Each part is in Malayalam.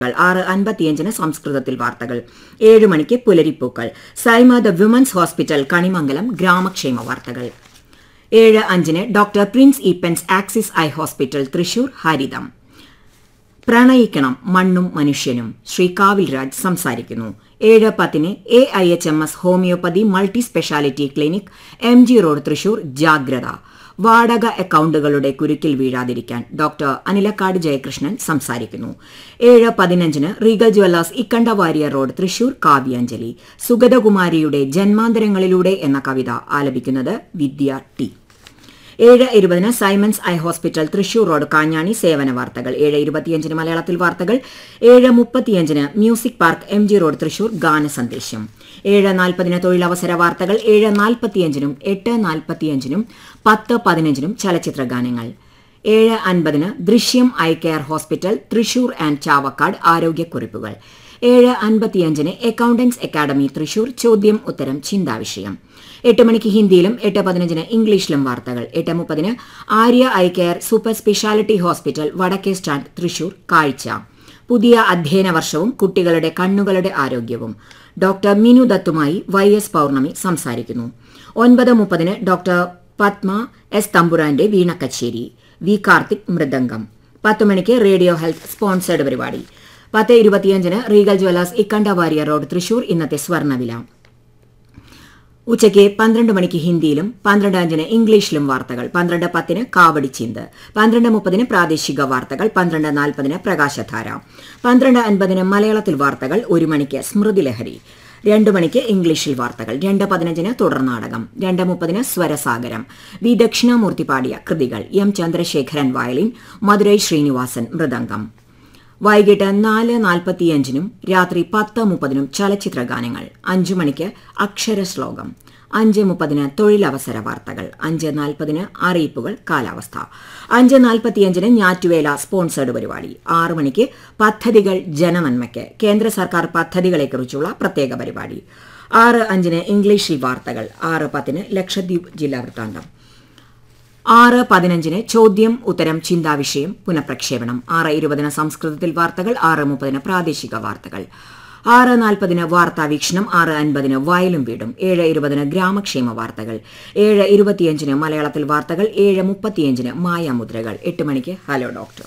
ആറ് അൻപത്തിയഞ്ചിന് സംസ്കൃതത്തിൽ വാർത്തകൾ ഏഴ് മണിക്ക് പുലരിപ്പൂക്കൾ Saima the women's hospital Kanimangalam ഗ്രാമക്ഷേമ വാർത്തകൾ ഏഴ് അഞ്ചിന് doctor Prince Eappens Axis eye hospital Thrissur ഹരിതം പ്രണയിക്കണം മണ്ണും മനുഷ്യനും ശ്രീ കാവിൽ രാജ് സംസാരിക്കുന്നു ഏഴ് പത്തിന് A I H M S homoeopathy multi speciality clinic M G road Thrissur ജാഗ്രത വാടക അക്കൌണ്ടുകളുടെ കുരുക്കിൽ വീഴാതിരിക്കാൻ ഡോക്ടർ അനിലക്കാട് ജയകൃഷ്ണൻ സംസാരിക്കുന്നു ഏഴ് പതിനഞ്ചിന് regal jewellers Ikkanda Warrier road Thrissur കാവ്യാഞ്ജലി സുഗതകുമാരിയുടെ ജന്മാന്തരങ്ങളിലൂടെ എന്ന കവിത ആലപിക്കുന്നത് വിദ്യ ടി ഏഴ് ഇരുപതിന് Simons eye hospital Thrissur road Kanjani സേവന വാർത്തകൾ ഏഴ് ഇരുപത്തിയഞ്ചിന് മലയാളത്തിൽ വാർത്തകൾ ഏഴ് മുപ്പത്തിയഞ്ചിന് music park M G road Thrissur ഗാന സന്ദേശം ഏഴ് നാൽപ്പതിന് തൊഴിലവസര വാർത്തകൾ ഏഴ് നാൽപ്പത്തിയഞ്ചിനും എട്ട് നാൽപ്പത്തിയഞ്ചിനും പത്ത് പതിനഞ്ചിനും ചലച്ചിത്ര ഗാനങ്ങൾ ഏഴ് അൻപതിന് Drishyam eye care hospital Thrissur and Chavakkad ആരോഗ്യക്കുറിപ്പുകൾ ഏഴ് അൻപത്തിയഞ്ചിന് അക്കൌണ്ടൻസ് അക്കാദമി തൃശൂർ ചോദ്യം ഉത്തരം ചിന്താവിഷയം എട്ട് മണിക്ക് ഹിന്ദിയിലും എട്ട് പതിനഞ്ചിന് ഇംഗ്ലീഷിലും വാർത്തകൾ എട്ട് മുപ്പതിന് Arya eye care super speciality hospital Vadakke stand Thrissur കാഴ്ച പുതിയ അധ്യയന വർഷവും കുട്ടികളുടെ കണ്ണുകളുടെ ആരോഗ്യവും ഡോക്ടർ മിനു ദത്തുമായി വൈ എസ് പൌർണമി സംസാരിക്കുന്നു ഒൻപത് മുപ്പതിന് ഡോക്ടർ പത്മ എസ് തമ്പുരാന്റെ വീണ കച്ചേരി വി കാർത്തിക് മൃദംഗം പത്ത് മണിക്ക് റേഡിയോ ഹെൽത്ത് സ്പോൺസേഡ് പരിപാടി പത്ത് ഇരുപത്തിയഞ്ചിന് regal jewellers Ikkanda Warrier road Thrissur ഇന്നത്തെ സ്വർണ്ണവില ഉച്ചയ്ക്ക് പന്ത്രണ്ട് മണിക്ക് ഹിന്ദിയിലും പന്ത്രണ്ട് അഞ്ചിന് ഇംഗ്ലീഷിലും വാർത്തകൾ പന്ത്രണ്ട് പത്തിന് കാവടി ചിന്ത് പന്ത്രണ്ട് മുപ്പതിന് പ്രാദേശിക വാർത്തകൾ പന്ത്രണ്ട് നാൽപ്പതിന് പ്രകാശധാര പന്ത്രണ്ട് അൻപതിന് മലയാളത്തിൽ വാർത്തകൾ ഒരു മണിക്ക് സ്മൃതി ലഹരി രണ്ട് മണിക്ക് ഇംഗ്ലീഷിൽ വാർത്തകൾ രണ്ട് പതിനഞ്ചിന് തുടർനാടകം രണ്ട് മുപ്പതിന് സ്വരസാഗരം വി ദക്ഷിണാമൂർത്തി പാടിയ കൃതികൾ എം ചന്ദ്രശേഖരൻ വയലിൻ മധുരൈ ശ്രീനിവാസൻ മൃദംഗം വൈകിട്ട് നാല് നാൽപ്പത്തിയഞ്ചിനും രാത്രി പത്ത് മുപ്പതിനും ചലച്ചിത്ര ഗാനങ്ങൾ അഞ്ചു മണിക്ക് അക്ഷരശ്ലോകം അഞ്ച് മുപ്പതിന് തൊഴിലവസര വാർത്തകൾ അഞ്ച് നാൽപ്പതിന് അറിയിപ്പുകൾ കാലാവസ്ഥ അഞ്ച് നാൽപ്പത്തിയഞ്ചിന് ഞാറ്റുവേല സ്പോൺസേഡ് പരിപാടി ആറു മണിക്ക് പദ്ധതികൾ ജനനന്മയ്ക്ക് കേന്ദ്ര സർക്കാർ പദ്ധതികളെക്കുറിച്ചുള്ള പ്രത്യേക പരിപാടി ആറ് അഞ്ചിന് ഇംഗ്ലീഷിൽ വാർത്തകൾ ആറ് പത്തിന് ലക്ഷദ്വീപ് ജില്ലാ വൃത്താന്തം ആറ് പതിനഞ്ചിന് ചോദ്യം ഉത്തരം ചിന്താവിഷയം പുനഃപ്രക്ഷേപണം ആറ് ഇരുപതിന് സംസ്കൃതത്തിൽ വാർത്തകൾ ആറ് മുപ്പതിന് പ്രാദേശിക വാർത്തകൾ ആറ് നാൽപ്പതിന് വാർത്താ വീക്ഷണം ആറ് അൻപതിന് വയലും വീടും ഏഴ് ഇരുപതിന് ഗ്രാമക്ഷേമ വാർത്തകൾ ഏഴ് ഇരുപത്തിയഞ്ചിന് മലയാളത്തിൽ വാർത്തകൾ ഏഴ് മുപ്പത്തിയഞ്ചിന് മായാമുദ്രകൾ എട്ട് മണിക്ക് ഹലോ ഡോക്ടർ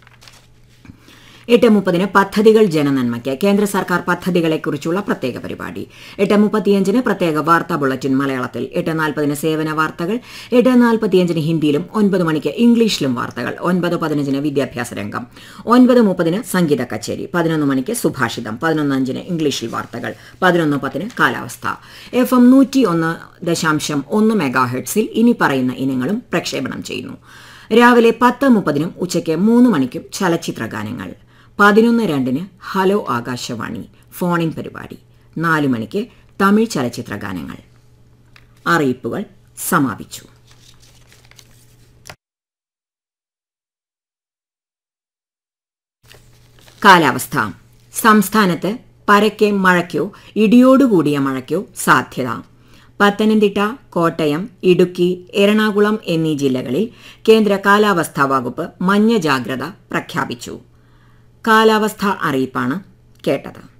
എട്ട് മുപ്പതിന് പദ്ധതികൾ ജനനന്മയ്ക്ക് കേന്ദ്ര സർക്കാർ പദ്ധതികളെക്കുറിച്ചുള്ള പ്രത്യേക പരിപാടി എട്ട് മുപ്പത്തിയഞ്ചിന് പ്രത്യേക വാർത്താ ബുള്ളറ്റിൻ മലയാളത്തിൽ എട്ട് നാൽപ്പതിന് സേവന വാർത്തകൾ എട്ട് നാൽപ്പത്തിയഞ്ചിന് ഹിന്ദിയിലും ഒൻപത് മണിക്ക് ഇംഗ്ലീഷിലും വാർത്തകൾ ഒൻപത് പതിനഞ്ചിന് വിദ്യാഭ്യാസ രംഗം ഒൻപത് മുപ്പതിന് സംഗീത കച്ചേരി പതിനൊന്ന് മണിക്ക് സുഭാഷിതം പതിനൊന്ന് അഞ്ചിന് ഇംഗ്ലീഷിൽ വാർത്തകൾ പതിനൊന്ന് പത്തിന് കാലാവസ്ഥ എഫ് എം നൂറ്റി ഒന്ന് ദശാംശം ഒന്ന് മെഗാഹെഡ്സിൽ ഇനി പറയുന്ന ഇനങ്ങളും പ്രക്ഷേപണം ചെയ്യുന്നു രാവിലെ പത്ത് മുപ്പതിനും ഉച്ചയ്ക്ക് മൂന്ന് മണിക്കും ചലച്ചിത്ര ഗാനങ്ങൾ പതിനൊന്ന് രണ്ടിന് ഹലോ ആകാശവാണി ഫോണിൻ പരിപാടി നാല് മണിക്ക് തമിഴ് ചലച്ചിത്ര ഗാനങ്ങൾ അറിയിപ്പുകൾ സമാപിച്ചു കാലാവസ്ഥ സംസ്ഥാനത്ത് പരക്കെ മഴയ്ക്കോ ഇടിയോടുകൂടിയ മഴയ്ക്കോ സാധ്യത പത്തനംതിട്ട കോട്ടയം ഇടുക്കി എറണാകുളം എന്നീ ജില്ലകളിൽ കേന്ദ്ര കാലാവസ്ഥാ വകുപ്പ് മഞ്ഞ ജാഗ്രത പ്രഖ്യാപിച്ചു കാലാവസ്ഥാ അറിയിപ്പാണ് കേട്ടത്